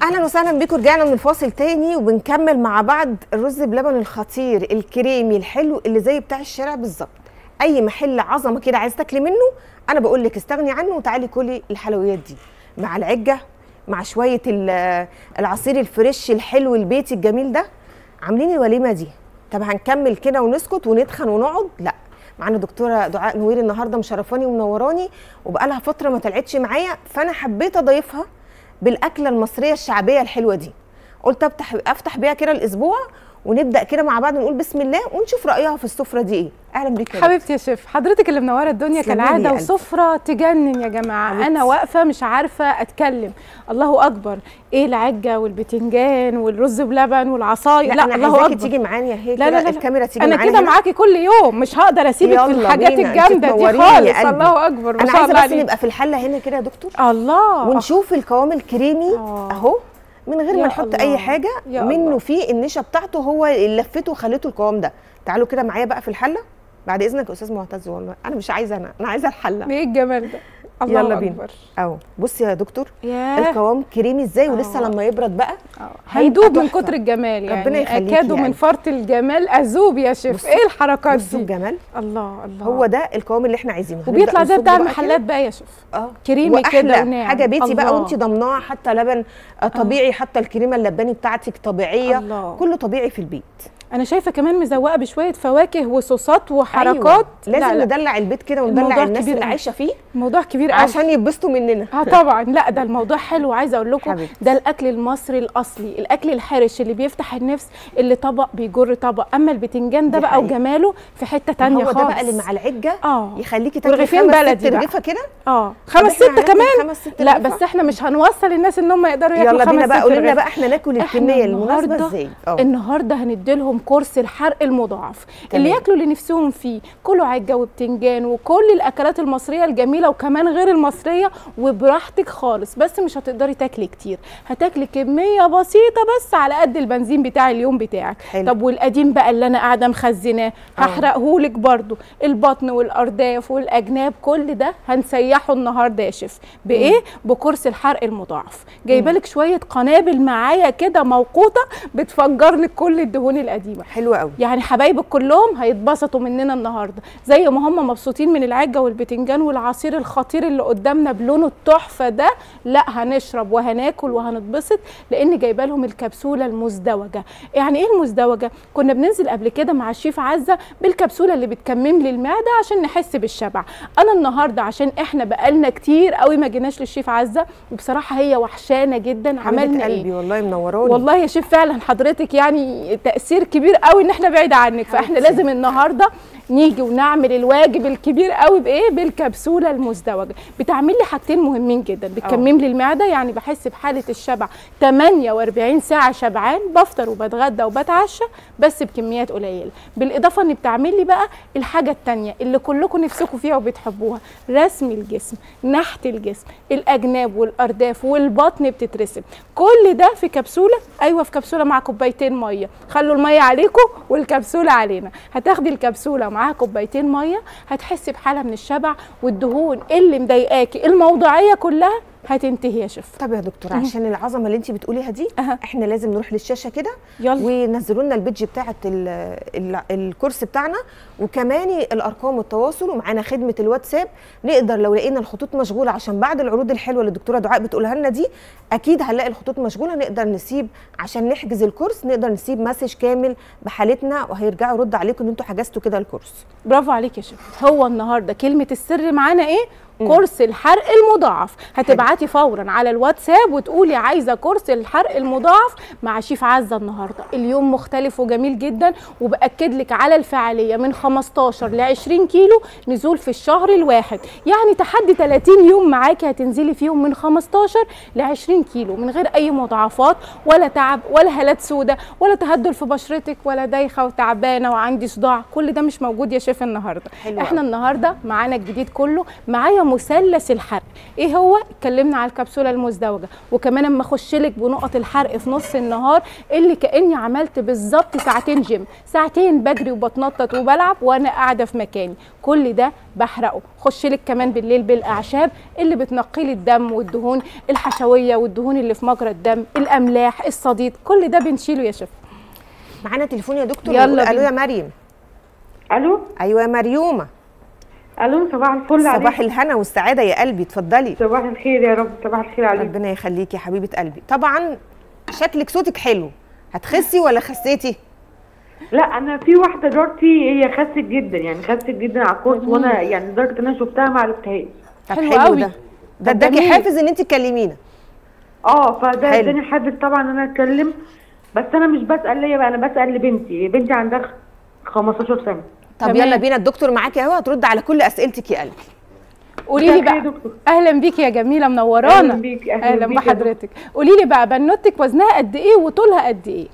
اهلا وسهلا بيكم رجعنا من الفاصل تاني وبنكمل مع بعض الرز بلبن الخطير الكريمي الحلو اللي زي بتاع الشارع بالظبط اي محل عظمه كده عايز تاكلي منه انا بقول لك استغني عنه وتعالي كلي الحلويات دي مع العجه مع شويه ال- العصير الفريش الحلو البيتي الجميل ده عاملين الوليمه دي طب هنكمل كده ونسكت ونتخن ونقعد لا معانا دكتوره دعاء نوير النهارده مشرفاني ومنوراني وبقالها فتره ما طلعتش معايا فانا حبيت اضيفها بالاكله المصريه الشعبيه الحلوه دي قلت افتح افتح بيها كده الاسبوع ونبدا كده مع بعض نقول بسم الله ونشوف رايها في السفره دي ايه اهلا بيك يا دكتور. حبيبتي يا شيف حضرتك اللي منوره الدنيا تسلمي لي يا كالعاده قلبي. وسفره تجنن يا جماعه حبيبتي. انا واقفه مش عارفه اتكلم الله اكبر ايه العجه والبتنجان والرز بلبن والعصاير لا, لا, انا الله عايزاكي اكبر تيجي معايا هي لا لا لا الكاميرا تيجي انا معانا كده هنا. معاكي كل يوم مش هقدر اسيبك في يلا الحاجات بينا، انت الجامده دي تنوريني يا خالص قلبي. الله اكبر ما انا شاء عايزه الله بس عليك نبقى في الحله هنا كده يا دكتور الله ونشوف القوام الكريمي آه. اهو من غير ما يا نحط الله. اي حاجه يا منه الله. فيه النشا بتاعته هو اللي لفته وخلته القوام ده تعالوا كده معايا بقى في الحله بعد اذنك يا استاذ معتز والله انا مش عايزه انا انا عايزه الحله ايه الجمال ده الله يلا بينا. اكبر اهو بصي يا دكتور ياه القوام كريمي ازاي ولسه آه. لما يبرد بقى آه. هيبقى هندوب من تحفة. كتر الجمال يعني ربنا يخليكي اكادوا يعني. من فرط الجمال اذوب يا شيف بصي- ايه الحركات بصوا دي الجمال الله الله هو ده القوام اللي احنا عايزينه وبيطلع هنبدأ زي بتاع نصبه بقى المحلات بقى يا شيف كده. اه كريمي وأحلى كده وناعم حاجه بيتي بقى الله. وانت ضمناها حتى لبن آه، طبيعي حتى الكريمه اللباني بتاعتك طبيعيه الله. كله طبيعي في البيت انا شايفه كمان مزوقه بشويه فواكه وصوصات وحركات أيوة. لازم لا لا ندلع البيت كده وندلع الموضوع الناس كبير اللي أوي. عايشه فيه الموضوع كبير قوي عشان يتبسطوا مننا اه طبعا لا ده الموضوع حلو عايزه اقول لكم حبيبتي. ده الاكل المصري الاصلي الاكل الحرش اللي بيفتح النفس اللي طبق بيجر طبق اما البتنجان ده دي بقى حقيقة. وجماله في حته تانية هو خالص ده بقى اللي مع العجه اه يخليكي تاكلي ورغيفين خمس بلدي ست بقى. رغيفه كده اه طب خمس إحنا ستة هناكل كمان خمس ست لا رغيفة؟ بس احنا مش هنوصل الناس ان هم يقدروا ياكلوا يلا بينا خمس بقى ست قولي لنا رغيف. بقى احنا ناكل احنا الكميه المناسبه النهاردة- ازاي اه النهارده هنديلهم كورس الحرق المضاعف تمام. اللي ياكلوا اللي نفسهم فيه كلوا عجه وبتنجان وكل الاكلات المصريه الجميله وكمان غير المصريه وبراحتك خالص بس مش هتقدري تاكلي كتير هتاكلي كميه بسيطه بس على قد البنزين بتاع اليوم بتاعك حلو. طب والقديم بقى اللي انا قاعده مخزناه هحرقهولك برضو البطن والارداف والاجناب كل ده هنسيحه النهارده يا شيف بايه بكورس الحرق المضاعف جايبه لك شويه قنابل معايا كده موقوته بتفجر لك كل الدهون القديمه حلوه قوي يعني حبايبك كلهم هيتبسطوا مننا النهارده زي ما هم مبسوطين من العجه والبتنجان والعصير الخطير اللي قدامنا بلونه التحفه ده لا هنشرب وهناكل وهنتبسط لان جايبه لهم الكبسوله المزدوجه يعني ايه المزدوجه كنا بننزل قبل كده مع الشيف عزه بالكبسوله اللي بتكمم لي المعده عشان نحس بالشبع انا النهارده عشان احنا بقالنا كتير قوي ما جيناش للشيف عزه وبصراحه هي وحشانه جدا حبيبه عملنا ايه قلبي والله منوراني والله يا شيف فعلا حضرتك يعني تاثير كبير قوي ان احنا بعيد عنك فاحنا حبيبتي. لازم النهارده نيجي ونعمل الواجب الكبير قوي بايه بالكبسوله المزدوجه بتعمل لي حاجتين مهمين جدا بتكمم لي المعده يعني بحس بحاله الشبع 48 ساعه شبعان بفطر وبتغدى وبتعشى بس بكميات قليله بالاضافه ان بتعمل لي بقى الحاجه الثانيه اللي كلكم نفسكم فيها وبتحبوها رسم الجسم نحت الجسم الاجناب والارداف والبطن بتترسم كل ده في كبسوله ايوه في كبسوله مع كوبايتين ميه خلوا الميه عليكم والكبسوله علينا هتاخدي الكبسوله معاها كوبايتين ميه هتحسي بحاله من الشبع والدهون اللي مضايقاكي الموضوعيه كلها هتنتهي يا شيف طب يا دكتور عشان العظمه اللي انت بتقوليها دي أها. احنا لازم نروح للشاشه كده يلا ونزلوا لنا البيدج بتاعه ال- ال- الكورس بتاعنا وكمان الارقام والتواصل ومعانا خدمه الواتساب نقدر لو لقينا الخطوط مشغوله عشان بعد العروض الحلوه اللي الدكتوره دعاء بتقولها لنا دي اكيد هنلاقي الخطوط مشغوله نقدر نسيب عشان نحجز الكورس نقدر نسيب مسج كامل بحالتنا وهيرجعوا يرد عليكم ان انتوا حجزتوا كده الكورس برافو عليك يا شيف هو النهارده كلمه السر معانا ايه كورس الحرق المضاعف هتبعتي فورا على الواتساب وتقولي عايزه كورس الحرق المضاعف مع شيف عزه النهارده اليوم مختلف وجميل جدا وباكد لك على الفعاليه من 15 ل 20 كيلو نزول في الشهر الواحد يعني تحدي 30 يوم معاكي هتنزلي فيهم من 15 ل 20 كيلو من غير اي مضاعفات ولا تعب ولا هالات سودة ولا تهدل في بشرتك ولا دايخه وتعبانه وعندي صداع كل ده مش موجود يا شيف النهارده حلو احنا أوي. النهارده معانا الجديد كله معايا مثلث الحرق ايه هو اتكلمنا على الكبسوله المزدوجه وكمان اما اخش لك بنقط الحرق في نص النهار اللي كاني عملت بالظبط ساعتين جيم ساعتين بجري وبتنطط وبلعب وانا قاعده في مكاني كل ده بحرقه خش لك كمان بالليل بالاعشاب اللي بتنقي لي الدم والدهون الحشويه والدهون اللي في مجرى الدم الاملاح الصديد كل ده بنشيله يا شيف معانا تليفون يا دكتور يلا نقول الو بينا. يا مريم الو ايوه يا مريومه الو صباح الفل صباح عليك الهنا والسعاده يا قلبي اتفضلي صباح الخير يا رب صباح الخير عليك ربنا يخليكي يا حبيبه قلبي طبعا شكلك صوتك حلو هتخسي ولا خسيتي لا انا في واحده جارتي هي خست جدا يعني خست جدا على الكورس وانا يعني لدرجه ان انا شفتها ما عرفتهاش طب حلو حلو قوي. ده ده طب اداكي جميل. حافز ان انت تكلمينا اه فده حلو. اداني حافز طبعا ان انا اتكلم بس انا مش بسال ليا بقى انا بسال لبنتي بنتي عندها 15 سنه طب تمام. يلا بينا الدكتور معاكي اهو هترد على كل اسئلتك يا قلبي قولي لي مساء الخير بقى يا دكتور. اهلا بيكي يا جميله منورانا أهلاً بيكي، أهلاً اهلا بيكي يا بحضرتك قولي لي بقى بنوتك وزنها قد ايه وطولها قد ايه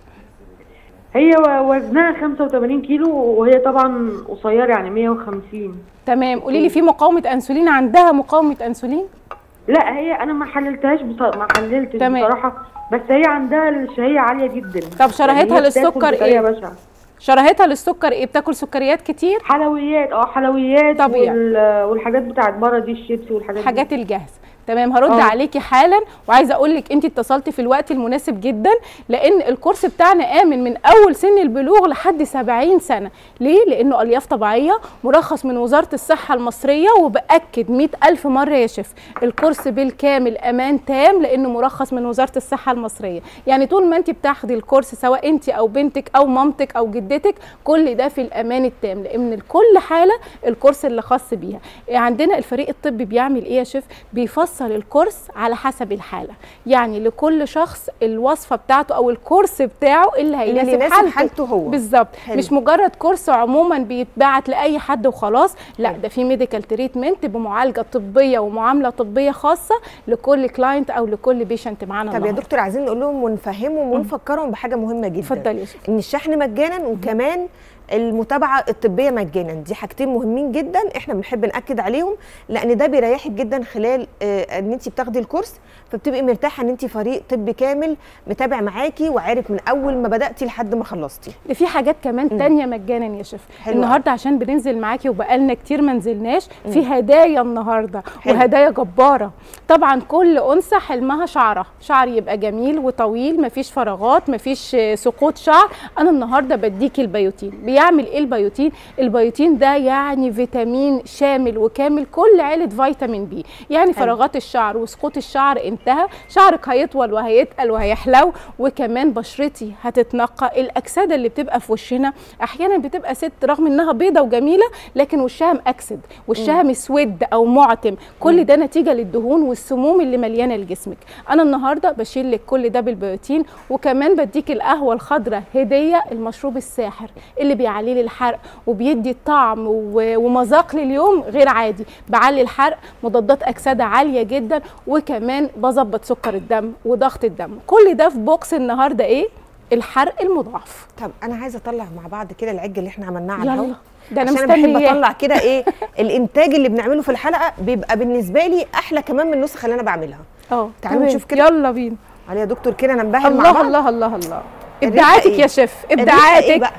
هي و- وزنها 85 كيلو وهي طبعا قصيره يعني 150 تمام قولي لي في مقاومه انسولين عندها مقاومه انسولين لا هي انا ما حللتهاش بص... ما حللتش تمام. بصراحه بس هي عندها الشهيه عاليه جدا طب شراهتها يعني هي بتاكل للسكر بطريقة إيه؟ بشعة. شراهتها للسكر ايه بتاكل سكريات كتير حلويات اه حلويات طبيعي. وال... والحاجات بتاعت بره دي الشيبسي والحاجات دي. الحاجات الجاهزه تمام هرد آه. عليكي حالا وعايزه اقول لك انت اتصلتي في الوقت المناسب جدا لان الكورس بتاعنا امن من اول سن البلوغ لحد 70 سنه ليه لانه الياف طبيعيه مرخص من وزاره الصحه المصريه وباكد 100 الف مره يا شيف الكورس بالكامل امان تام لانه مرخص من وزاره الصحه المصريه يعني طول ما انت بتاخدي الكورس سواء انت او بنتك او مامتك او جدتك كل ده في الامان التام لان لكل حاله الكورس اللي خاص بيها عندنا الفريق الطبي بيعمل ايه يا شيف بيفصل الكورس على حسب الحاله يعني لكل شخص الوصفه بتاعته او الكورس بتاعه اللي هيناسب يناسب حالته, حالته هو. بالظبط حلو. مش مجرد كورس عموما بيتبعت لاي حد وخلاص لا ده في ميديكال تريتمنت بمعالجه طبيه ومعامله طبيه خاصه لكل كلاينت او لكل بيشنت معانا طب يا النهاردة. دكتور عايزين نقول لهم ونفهمهم ونفكرهم بحاجه مهمه جدا اتفضلي يا شيخ. ان الشحن مجانا وكمان المتابعه الطبيه مجانا دي حاجتين مهمين جدا احنا بنحب ناكد عليهم لان ده بيريحك جدا خلال آه، ان انت بتاخدي الكورس فبتبقي مرتاحه ان انت فريق طبي كامل متابع معاكي وعارف من اول ما بداتي لحد ما خلصتي ده في حاجات كمان تانية مجانا يا شيف حلو النهارده عشان بننزل معاكي وبقالنا كتير ما نزلناش في هدايا النهارده حلو. وهدايا جباره طبعا كل انثى حلمها شعرها شعر يبقى جميل وطويل مفيش فراغات مفيش آه، سقوط شعر انا النهارده بديكي البيوتين بيعمل ايه البيوتين البيوتين ده يعني فيتامين شامل وكامل كل عيله فيتامين بي يعني فراغات الشعر وسقوط الشعر انتهى شعرك هيطول وهيتقل وهيحلو وكمان بشرتي هتتنقى الاكسده اللي بتبقى في وشنا احيانا بتبقى ست رغم انها بيضه وجميله لكن وشها مأكسد وشها مسود او معتم كل ده نتيجه للدهون والسموم اللي مليانه لجسمك انا النهارده بشيل لك كل ده بالبيوتين وكمان بديك القهوه الخضراء هديه المشروب الساحر اللي بيعلي لي الحرق وبيدي طعم و- ومذاق لليوم غير عادي بعلي الحرق مضادات اكسده عاليه جدا وكمان بظبط سكر الدم وضغط الدم كل ده في بوكس النهارده ايه الحرق المضاعف طب انا عايزه اطلع مع بعض كده العج اللي احنا عملناه على الهوا يلا ده انا عشان انا بحب مستنياه اطلع كده ايه الانتاج اللي بنعمله في الحلقه بيبقى بالنسبه لي احلى كمان من النسخه اللي انا بعملها اه تعالوا تمام. نشوف كده. يلا بينا علي يا دكتور كده ننبهر مع الله بعض الله الله الله الريحة ابداعاتك إيه؟ يا شيف الريحة إيه ابداعاتك بقى؟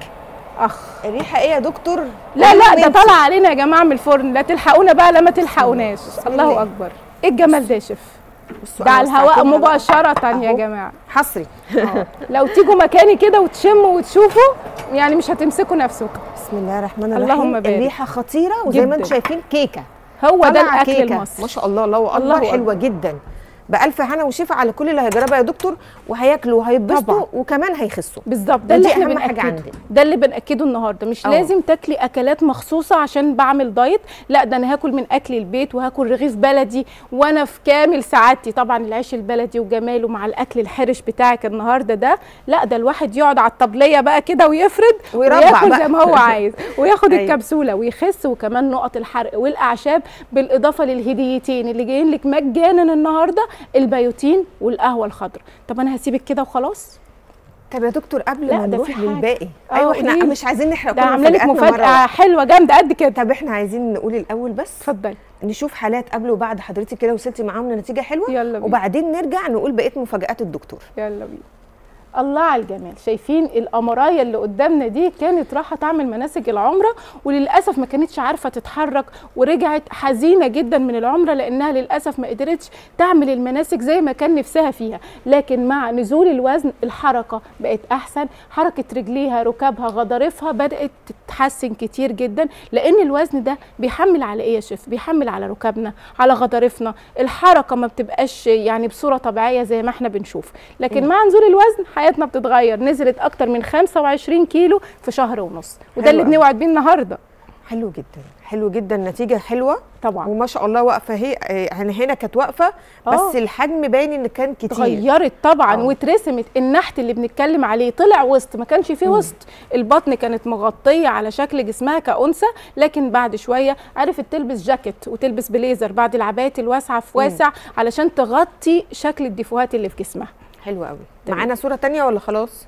اخ الريحه ايه يا دكتور لا لا قولي ده انت. طالع علينا يا جماعه من الفرن لا تلحقونا بقى لا ما تلحقوناش الله. الله اكبر ايه الجمال ده يا شيف بصوا ده أنا على الهواء وسعتهم بقى. مباشره يا أهو. جماعه حصري لو تيجوا مكاني كده وتشموا وتشوفوا يعني مش هتمسكوا نفسكم بسم الله الرحمن الرحيم اللهم بارك. الريحه خطيره وزي ما جداً. انتم شايفين كيكه هو ده طالعة الاكل كيكة. المصري ما شاء الله الله اكبر الله حلوه جدا بألف هنا وشفا على كل اللي هيجربها يا دكتور وهياكلوا وهيتبسطوا طبعا. وكمان هيخسوا بالظبط دي ده اللي احنا أهم حاجة بنأكده عندنا. ده اللي بنأكده النهارده مش أه. لازم تاكلي اكلات مخصوصه عشان بعمل دايت لا ده انا هاكل من اكل البيت وهاكل رغيف بلدي وانا في كامل سعادتي طبعا العيش البلدي وجماله مع الاكل الحرش بتاعك النهارده ده لا ده الواحد يقعد على الطبليه بقى كده ويفرد ويربع وياكل بقى. زي ما هو عايز وياخد أيوة. الكبسوله ويخس وكمان نقط الحرق والاعشاب بالاضافه للهديتين اللي جايين لك مجانا النهارده البيوتين والقهوه الخضراء طب انا هسيبك كده وخلاص طب يا دكتور قبل لا، ما ده نروح في حاجة. للباقي آه، ايوه احنا قوليلي. مش عايزين نحرق ده كل عامله لك مفاجآتنا مرة مفاجاه واحدة. حلوه جامده قد كده طب احنا عايزين نقول الاول بس اتفضلي نشوف حالات قبل وبعد حضرتك كده وصلتي معاهم لنتيجه حلوه يلا بينا. وبعدين نرجع نقول بقيه مفاجآت الدكتور يلا بينا الله على الجمال شايفين القمرايه اللي قدامنا دي كانت رايحه تعمل مناسك العمره وللاسف ما كانتش عارفه تتحرك ورجعت حزينه جدا من العمره لانها للاسف ما قدرتش تعمل المناسك زي ما كان نفسها فيها لكن مع نزول الوزن الحركه بقت احسن حركه رجليها ركابها غضاريفها بدات تتحسن كتير جدا لان الوزن ده بيحمل على ايه يا شيف بيحمل على ركابنا على غضاريفنا الحركه ما بتبقاش يعني بصوره طبيعيه زي ما احنا بنشوف لكن مع نزول الوزن حياتنا بتتغير نزلت اكتر من 25 كيلو في شهر ونص وده حلو اللي أوي. بنوعد بيه النهارده حلو جدا حلو جدا نتيجه حلوه طبعا وما شاء الله واقفه هي آه، يعني هنا كانت واقفه بس آه. الحجم باين ان كان كتير اتغيرت طبعا آه. واترسمت النحت اللي بنتكلم عليه طلع وسط ما كانش فيه وسط البطن كانت مغطيه على شكل جسمها كانثى لكن بعد شويه عرفت تلبس جاكيت وتلبس بليزر بعد العبايات الواسعه في واسع علشان تغطي شكل الديفوهات اللي في جسمها حلو قوي تمام. معانا صوره تانية ولا خلاص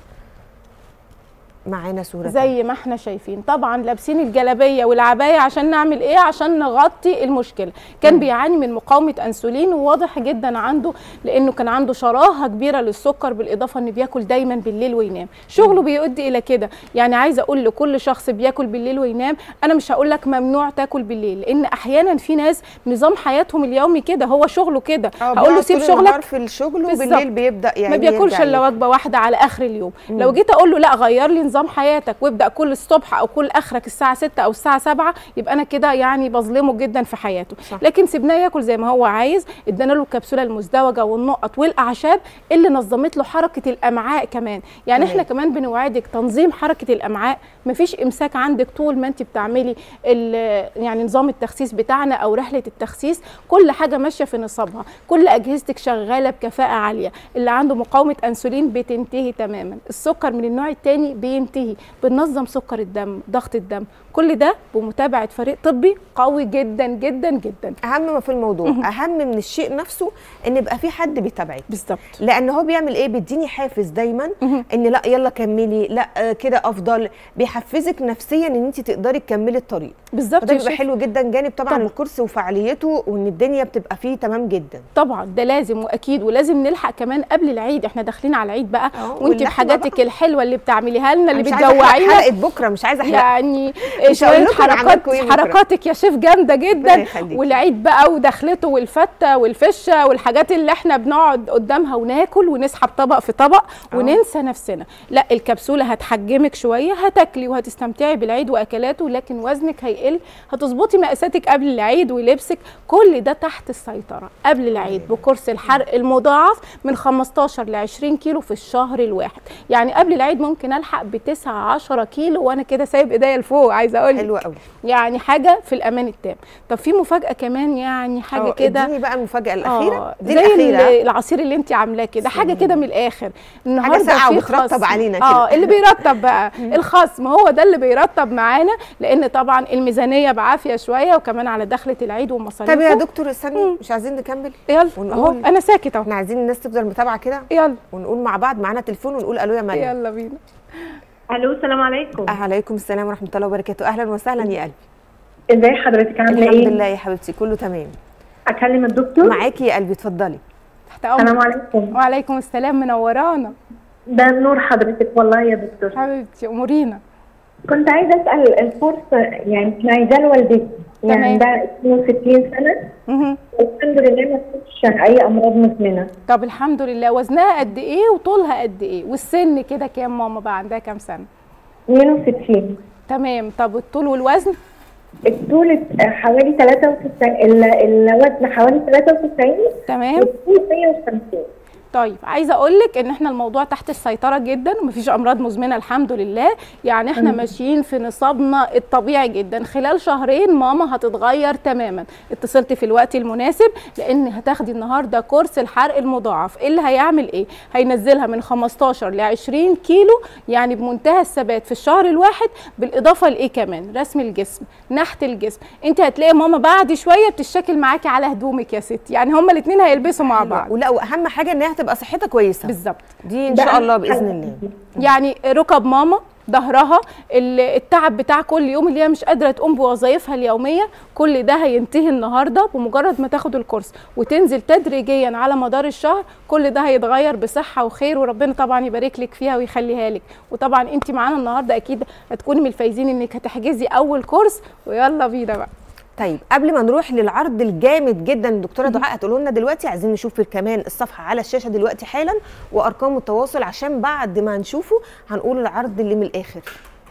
معانا صوره تانية. زي ما احنا شايفين طبعا لابسين الجلابيه والعبايه عشان نعمل ايه عشان نغطي المشكله كان بيعاني من مقاومه انسولين وواضح جدا عنده لانه كان عنده شراهه كبيره للسكر بالاضافه انه بياكل دايما بالليل وينام شغله بيؤدي الى كده يعني عايزه اقول لكل شخص بياكل بالليل وينام انا مش هقول لك ممنوع تاكل بالليل لان احيانا في ناس نظام حياتهم اليومي كده هو شغله كده آه، هقول له بيقعد سيب طول النهار شغلك في الشغل بالظبط. وبالليل بيبدا يعني ما بياكلش يرجع الا ياكل. وجبه واحده على اخر اليوم لو جيت اقول له لا غير لي نظام حياتك وابدا كل الصبح او كل اخرك الساعه 6 او الساعه 7 يبقى انا كده يعني بظلمه جدا في حياته صح. لكن سيبناه ياكل زي ما هو عايز ادينا له الكبسوله المزدوجه والنقط والاعشاب اللي نظمت له حركه الامعاء كمان يعني تمام. احنا كمان بنوعدك تنظيم حركه الامعاء مفيش امساك عندك طول ما انت بتعملي ال- يعني نظام التخسيس بتاعنا او رحله التخسيس كل حاجه ماشيه في نصابها كل اجهزتك شغاله بكفاءه عاليه اللي عنده مقاومه انسولين بتنتهي تماما السكر من النوع الثاني بينتهي بننظم سكر الدم ضغط الدم كل ده بمتابعه فريق طبي قوي جدا جدا جدا اهم ما في الموضوع اهم من الشيء نفسه ان يبقى في حد بيتابعك بالظبط لان هو بيعمل ايه بيديني حافز دايما مهم. ان لا يلا كملي لا آه، كده افضل بيحفزك نفسيا ان انت تقدري تكملي الطريق بالظبط وده يا بيبقى شيخ. حلو جدا جانب طبعا, طبعا. الكرسي وفعاليته وان الدنيا بتبقى فيه تمام جدا طبعا ده لازم واكيد ولازم نلحق كمان قبل العيد احنا داخلين على العيد بقى اه، وانت واللحمة بحاجاتك بقى. الحلوه اللي بتعمليها لنا اللي أنا مش عايزة أحرق بتجوعينا حلقه بكره مش عايزه احرق يعني مش هقول شويه لكم أنا حركات عملتكوا إيه بكرة. حركاتك يا شيف جامده ربنا جدا يخليكي. والعيد بقى ودخلته والفته والفشه والحاجات اللي احنا بنقعد قدامها وناكل ونسحب طبق في طبق وننسى نفسنا لا الكبسوله هتحجمك شويه هتاكلي وهتستمتعي بالعيد واكلاته لكن وزنك هيقل هتظبطي مقاساتك قبل العيد ولبسك كل ده تحت السيطره قبل العيد بكورس الحرق المضاعف من 15 ل 20 كيلو في الشهر الواحد يعني قبل العيد ممكن الحق ب 9 10 كيلو وانا كده سايب ايديا لفوق عايزه اقول لك. حلوه قوي يعني حاجه في الامان التام طب في مفاجاه كمان يعني حاجه اه، كده اديني بقى المفاجاه الاخيره آه، دي زي الاخيره ال- العصير اللي انت عاملاه كده حاجه كده من الاخر النهارده ساقعة في وبترطب خصم. علينا اه كده. اللي بيرطب بقى الخصم هو ده اللي بيرطب معانا لان طبعا الميزانيه بعافيه شويه وكمان على دخله العيد ومصاريفه طب يا دكتور استني مش عايزين نكمل يلا ونقول- اهو انا ساكت اهو احنا عايزين الناس تفضل متابعه كده يلا ونقول مع بعض معانا تليفون ونقول الو يا مريم يلا بينا الو السلام عليكم عليكم السلام ورحمه الله وبركاته اهلا وسهلا يا قلبي ازي حضرتك عامله الحمد ايه لله يا حبيبتي كله تمام اكلم الدكتور معاكي يا قلبي اتفضلي تحت امرك السلام عليكم وعليكم السلام منورانا ده نور حضرتك والله يا دكتور حبيبتي امورينا كنت عايزه اسال الكورس يعني كان عايزاه لوالدتي يعني تمام. ده 62 سنه مهم. والحمد لله ما فيش اي امراض مزمنه طب الحمد لله وزنها قد ايه وطولها قد ايه والسن كده كام ماما بقى عندها كام سنه 62 تمام طب الطول والوزن الطول حوالي 93 ال- الوزن حوالي 93 تمام والطول 150 طيب عايزه اقول لك ان احنا الموضوع تحت السيطره جدا ومفيش امراض مزمنه الحمد لله يعني احنا ماشيين في نصابنا الطبيعي جدا خلال شهرين ماما هتتغير تماما اتصلت في الوقت المناسب لان هتاخدي النهارده كورس الحرق المضاعف اللي هيعمل ايه هينزلها من 15 ل 20 كيلو يعني بمنتهى الثبات في الشهر الواحد بالاضافه لايه كمان رسم الجسم نحت الجسم انت هتلاقي ماما بعد شويه بتشكل معاكي على هدومك يا ستي يعني هما الاثنين هيلبسوا مع بعض ولا واهم حاجه ان هي هتبقى صحتها كويسه بالظبط دي ان ده شاء الله أهم باذن حاجة. الله يعني ركب ماما ظهرها ال- التعب بتاع كل يوم اللي هي مش قادره تقوم بوظائفها اليوميه كل ده هينتهي النهارده بمجرد ما تاخد الكورس وتنزل تدريجيا على مدار الشهر كل ده هيتغير بصحه وخير وربنا طبعا يبارك لك فيها ويخليها لك وطبعا انت معانا النهارده اكيد هتكوني من الفايزين انك هتحجزي اول كورس ويلا بينا بقى طيب قبل ما نروح للعرض الجامد جدا الدكتوره دعاء هتقول لنا دلوقتي عايزين نشوف كمان الصفحه على الشاشه دلوقتي حالا وارقام التواصل عشان بعد ما نشوفه هنقول العرض اللي من الاخر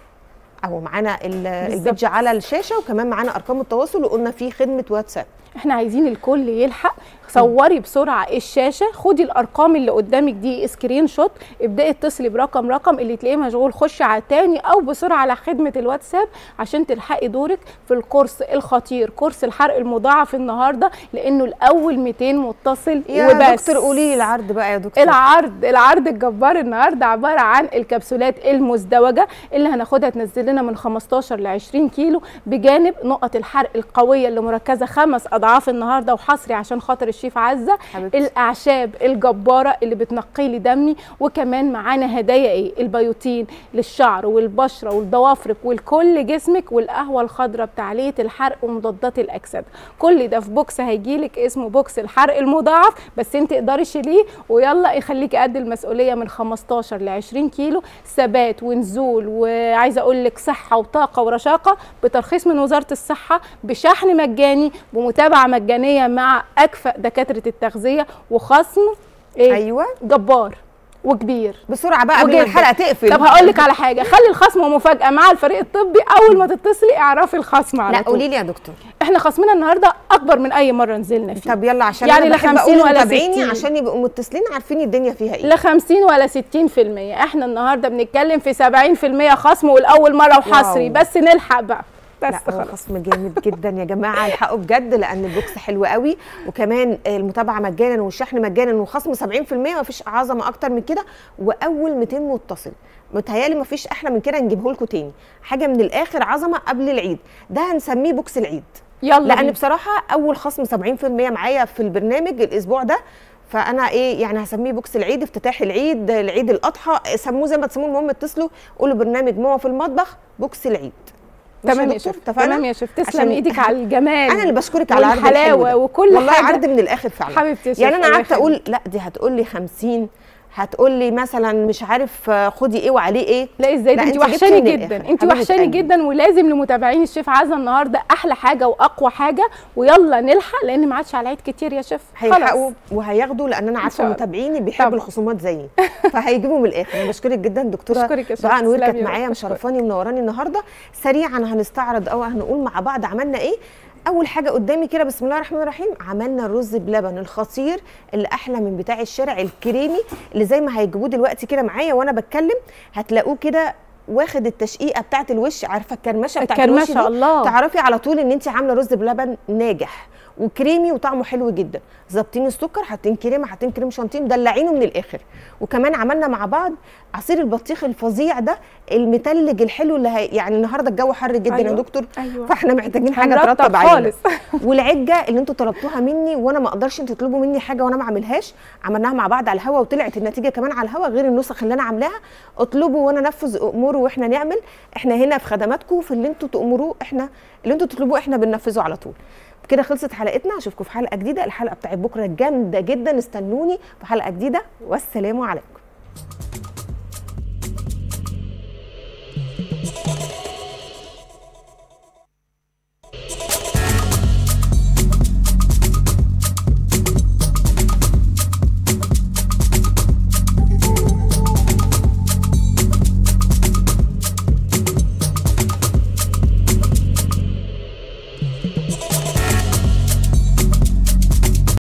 اهو معانا ال- بالظبط. البيدج على الشاشه وكمان معانا ارقام التواصل وقلنا في خدمه واتساب احنا عايزين الكل يلحق صوري بسرعه الشاشه خدي الارقام اللي قدامك دي سكرين شوت ابداي اتصلي برقم رقم اللي تلاقيه مشغول خشي على التاني او بسرعه على خدمه الواتساب عشان تلحقي دورك في الكورس الخطير كورس الحرق المضاعف النهارده لانه الاول 200 متصل يا وبس دكتور قولي لي العرض بقى يا دكتور العرض العرض الجبار النهارده عباره عن الكبسولات المزدوجه اللي هناخدها تنزل لنا من 15 ل 20 كيلو بجانب نقط الحرق القويه اللي مركزه خمس اضعاف النهارده وحصري عشان خاطر الشيف عزه حبيبتي. الاعشاب الجباره اللي بتنقي لي دمي وكمان معانا هدايا ايه البيوتين للشعر والبشره والضوافرك والكل جسمك والقهوه الخضراء بتاعليه الحرق ومضادات الاكسده كل ده في بوكس هيجيلك اسمه بوكس الحرق المضاعف بس انت تقدري شيليه ويلا يخليكي قد المسؤوليه من 15 ل 20 كيلو ثبات ونزول وعايزه اقول لك صحه وطاقه ورشاقه بترخيص من وزاره الصحه بشحن مجاني بمتابعه مجانيه مع اكفأ دكاتره التغذيه وخصم ايه ايوه جبار وكبير بسرعه بقى قبل ما وجداً. الحلقه تقفل طب هقول لك على حاجه خلي الخصم مفاجاه مع الفريق الطبي اول ما تتصلي اعرفي الخصم على لا طول قولي لي يا دكتور احنا خصمنا النهارده اكبر من اي مره نزلنا فيه طب يلا عشان يعني انا لا بحب 50 اقول ولا متابعيني 60. عشان يبقوا متصلين عارفين الدنيا فيها ايه لا 50 ولا 60% احنا النهارده بنتكلم في 70% خصم والاول مره وحصري واو. بس نلحق بقى بس لا هو خلاص خصم جامد جدا يا جماعه الحقوا بجد لان البوكس حلو قوي وكمان المتابعه مجانا والشحن مجانا وخصم 70% ما فيش عظمه اكتر من كده واول 200 متصل متهيالي ما فيش احلى من كده نجيبه لكم تاني حاجه من الاخر عظمه قبل العيد ده هنسميه بوكس العيد يلا لان بينا. بصراحه اول خصم 70% معايا في البرنامج الاسبوع ده فانا ايه يعني هسميه بوكس العيد افتتاح العيد العيد الاضحى سموه زي ما تسموه المهم اتصلوا قولوا برنامج ماما في المطبخ بوكس العيد ماشي يا تمام يا دكتور؟ شيف اتفقنا؟ تمام يا شيف تسلم عشان ايدك على الجمال انا اللي بشكرك على العرض الحلو والحلاوه ده. وكل والله حاجه عرض من الاخر فعلا حبيبتي يا شيف يعني انا الله قعدت يخليك. اقول لا دي هتقول لي 50 هتقول لي مثلا مش عارف آه، خدي ايه وعليه ايه لا ازاي لا، ده انت انت جبتي وحشاني من جدا الآخر. انت حبيبة وحشاني قلبي. جدا ولازم لمتابعين الشيف عزه النهارده احلى حاجه واقوى حاجه ويلا نلحق لان ما عادش على العيد كتير يا شيف هيلحقوا وهياخدوا لان انا عارفه شاء الله. متابعيني بيحبوا طبعا. الخصومات زيي فهيجيبوا من الاخر انا بشكرك جدا دكتوره بشكرك يا شيخ. دعاء نوير تسلمي كانت يا معايا رب. بشكرك. مشرفاني ومنوراني النهارده سريعا هنستعرض او هنقول مع بعض عملنا ايه اول حاجه قدامي كده بسم الله الرحمن الرحيم عملنا الرز بلبن الخطير اللي احلى من بتاع الشارع الكريمي اللي زي ما هيجيبوه دلوقتي كده معايا وانا بتكلم هتلاقوه كده واخد التشقيقه بتاعه الوش عارفه الكرمشه بتاعه الوش الكرمشة، دي؟ الله. تعرفي على طول ان انت عامله رز بلبن ناجح وكريمي وطعمه حلو جدا ظابطين السكر حاطين كريمه حاطين كريم شانتيه مدلعينه من الاخر وكمان عملنا مع بعض عصير البطيخ الفظيع ده المتلج الحلو اللي هي يعني النهارده الجو حر جدا أيوة. يا دكتور أيوة. فاحنا محتاجين حاجه هنرطب ترطب علينا خالص. والعجه اللي انتوا طلبتوها مني وانا ما اقدرش انتوا تطلبوا مني حاجه وانا ما اعملهاش عملناها مع بعض على الهوا وطلعت النتيجه كمان على الهوا غير النسخ اللي انا عاملاها اطلبوا وانا انفذ اموره واحنا نعمل احنا هنا في خدماتكم في اللي انتوا تامروه احنا اللي انتوا تطلبوه احنا بننفذه على طول كده خلصت حلقتنا اشوفكم في حلقه جديده الحلقه بتاعت بكره جامده جدا استنوني في حلقه جديده والسلام عليكم